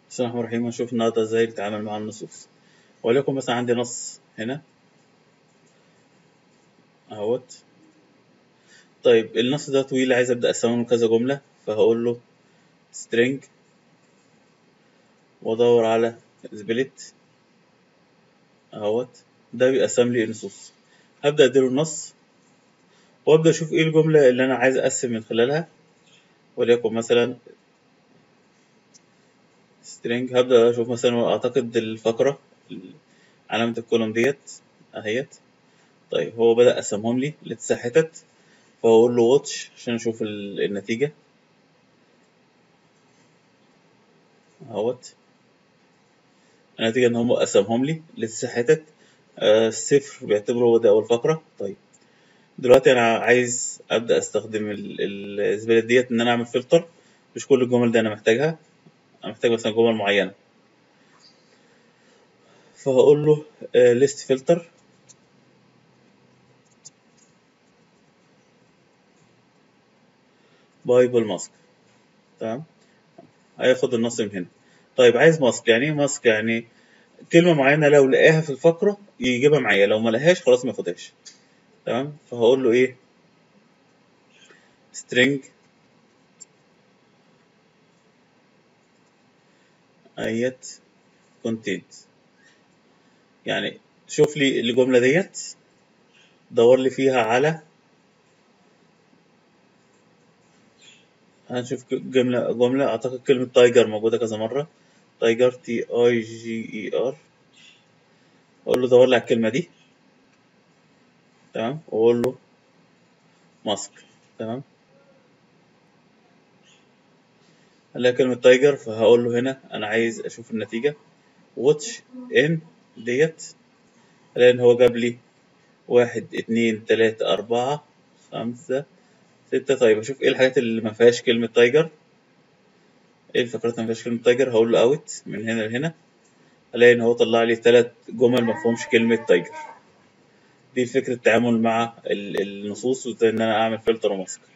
بسم الله الرحمن الرحيم هنشوف النهارده ازاي نتعامل مع النصوص وليكن مثلا عندي نص هنا اهوت طيب النص ده طويل عايز ابدا اقسمه لكذا جمله فهقول له string وادور على سبليت اهوت ده بيقسم لي النصوص هبدا اديله النص وابدا اشوف ايه الجمله اللي انا عايز اقسم من خلالها وليكن مثلا string هبدا اشوف مثلا اعتقد الفقره علامه الكولوم ديت اهيت طيب هو بدا قسمهم لي لتسع حتت فاقول له واتش عشان اشوف النتيجه اهوت النتيجه ان هم قسمهم لي لتسع حتت آه صفر بيعتبره هو ده اول فقره طيب دلوقتي انا عايز ابدا استخدم الزباله ديت ان انا اعمل فلتر مش كل الجمل دي انا محتاجها انا محتاج مثلا جمل معينه فهقول له ليست فلتر بايبل ماسك تمام هياخد النص من هنا طيب عايز ماسك يعني ايه ماسك يعني كلمه معينه لو لقاها في الفقره يجيبها معايا لو ما لقاهاش خلاص ما ياخدهاش تمام فهقول له ايه string ايت content يعني شوف لي الجملة ديت دور لي فيها على هنشوف جملة جملة أعتقد كلمة تايجر موجودة كذا مرة تايجر تي اي جي اي ار أقول له دور لي على الكلمة دي تمام وأقول له ماسك تمام هلاقي كلمة تايجر فهقول له هنا أنا عايز أشوف النتيجة واتش إن ديت هلاقي إن هو جاب لي واحد اتنين تلاتة أربعة خمسة ستة طيب أشوف إيه الحاجات اللي ما فيهاش كلمة تايجر إيه الفقرات اللي ما فيهاش كلمة تايجر هقول له أوت من هنا لهنا هلاقي إن هو طلع لي تلات جمل ما فيهمش كلمة تايجر دي فكرة التعامل مع النصوص وإزاي إن أنا أعمل فلتر وماسك